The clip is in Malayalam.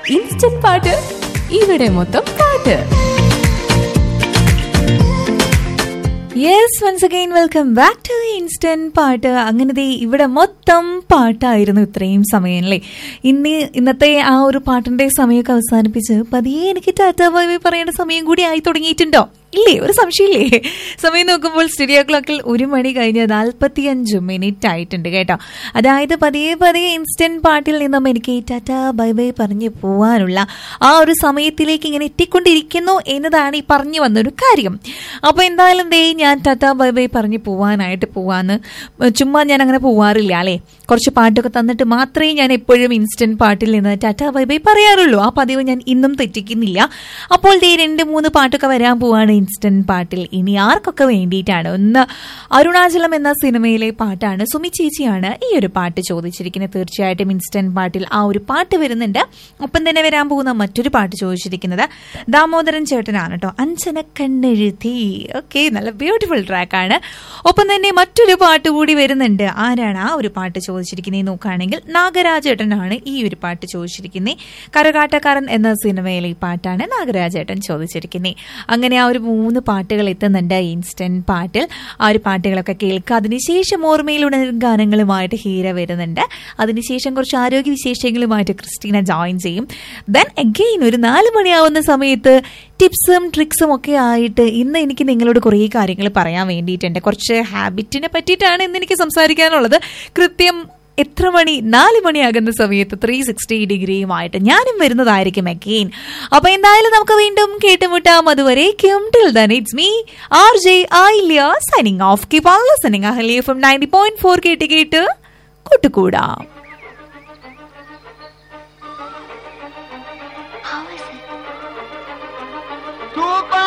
ഇൻസ്റ്റന്റ് പാട്ട് ഇവിടെ മൊത്തം പാട്ട് yes once again welcome back to instant പാട്ട് അങ്ങനെ ദേ ഇവിടെ മൊത്തം പാട്ടായിരുന്നു ഇത്രയും സമയം അല്ലേ ഇന്ന് ഇന്നത്തെ ആ ഒരു പാട്ടിന്റെ സമയമൊക്കെ അവസാനിപ്പിച്ച് പതിയെ എനിക്ക് ടാറ്റ ബൈ ബൈ പറയേണ്ട സമയം കൂടി ആയി തുടങ്ങിയിട്ടുണ്ടോ ഇല്ലേ ഒരു സംശയമില്ലേ സമയം നോക്കുമ്പോൾ സ്റ്റുഡിയോ ക്ലോക്കിൽ ഒരു മണി കഴിഞ്ഞ് നാൽപ്പത്തിയഞ്ച് മിനിറ്റ് ആയിട്ടുണ്ട് കേട്ടോ അതായത് പതിയെ പതിയെ ഇൻസ്റ്റന്റ് പാട്ടിൽ നിന്നും എനിക്ക് ടാറ്റ ബൈ ബൈ പറഞ്ഞ് പോവാനുള്ള ആ ഒരു സമയത്തിലേക്ക് ഇങ്ങനെ എത്തിക്കൊണ്ടിരിക്കുന്നു എന്നതാണ് ഈ പറഞ്ഞു വന്നൊരു കാര്യം അപ്പോൾ എന്തായാലും ദേ ഞാൻ ടാറ്റ ബൈ ബൈ പറഞ്ഞ് പോവാനായിട്ട് പോവാന്ന് ചുമ്മാ ഞാൻ അങ്ങനെ പോവാറില്ല അല്ലേ കുറച്ച് പാട്ടൊക്കെ തന്നിട്ട് മാത്രമേ ഞാൻ എപ്പോഴും ഇൻസ്റ്റന്റ് പാട്ടിൽ നിന്ന് ടാറ്റ ബൈ ബൈ പറയാറുള്ളൂ ആ പതിവ് ഞാൻ ഇന്നും തെറ്റിക്കുന്നില്ല അപ്പോൾ ദേ രണ്ട് മൂന്ന് പാട്ടൊക്കെ വരാൻ പോവാണ് ഇൻസ്റ്റന്റ് പാട്ടിൽ ഇനി ആർക്കൊക്കെ വേണ്ടിയിട്ടാണ് ഒന്ന് അരുണാചലം എന്ന സിനിമയിലെ പാട്ടാണ് സുമി ചേച്ചിയാണ് ഈ ഒരു പാട്ട് ചോദിച്ചിരിക്കുന്നത് തീർച്ചയായിട്ടും ഇൻസ്റ്റന്റ് പാട്ടിൽ ആ ഒരു പാട്ട് വരുന്നുണ്ട് ഒപ്പം തന്നെ വരാൻ പോകുന്ന മറ്റൊരു പാട്ട് ചോദിച്ചിരിക്കുന്നത് ദാമോദരൻ ചേട്ടനാണ് കേട്ടോ അഞ്ചന കണ്ണെഴുതി ഓക്കെ നല്ല ബ്യൂട്ടിഫുൾ ട്രാക്കാണ് ഒപ്പം തന്നെ മറ്റൊരു പാട്ട് കൂടി വരുന്നുണ്ട് ആരാണ് ആ ഒരു പാട്ട് ചോദിച്ചിരിക്കുന്നത് നോക്കുകയാണെങ്കിൽ നാഗരാജേട്ടനാണ് ഈ ഒരു പാട്ട് ചോദിച്ചിരിക്കുന്നത് കരകാട്ടക്കാരൻ എന്ന സിനിമയിലെ ഈ പാട്ടാണ് നാഗരാജേട്ടൻ ചോദിച്ചിരിക്കുന്നത് അങ്ങനെ ആ ഒരു മൂന്ന് പാട്ടുകൾ എത്തുന്നുണ്ട് ഇൻസ്റ്റന്റ് പാട്ടിൽ ആ ഒരു പാട്ടുകളൊക്കെ കേൾക്കുക അതിനുശേഷം ഓർമ്മയിലുണരും ഗാനങ്ങളുമായിട്ട് ഹീര വരുന്നുണ്ട് അതിനുശേഷം കുറച്ച് ആരോഗ്യ വിശേഷങ്ങളുമായിട്ട് ക്രിസ്റ്റീന ജോയിൻ ചെയ്യും ദെൻ അഗെയിൻ ഒരു നാല് മണിയാവുന്ന സമയത്ത് ടിപ്സും ട്രിക്സും ഒക്കെ ആയിട്ട് ഇന്ന് എനിക്ക് നിങ്ങളോട് കുറേ കാര്യങ്ങൾ പറയാൻ വേണ്ടിയിട്ടുണ്ട് കുറച്ച് ഹാബിറ്റിനെ പറ്റിയിട്ടാണ് ഇന്ന് എനിക്ക് സംസാരിക്കാനുള്ളത് കൃത്യം എത്ര മണി നാല് മണിയാകുന്ന സമയത്ത് ത്രീ സിക്സ്റ്റി ഡിഗ്രിയുമായിട്ട് ഞാനും വരുന്നതായിരിക്കും അഗെയിൻ അപ്പൊ എന്തായാലും നമുക്ക് വീണ്ടും കേട്ടുമുട്ടാം അതുവരേക്കും till then it's me R J Ailiya signing off keep on listening Ahalia from ninety point four കേട്ട് കേട്ട് കൂട്ടുകൂടാം Super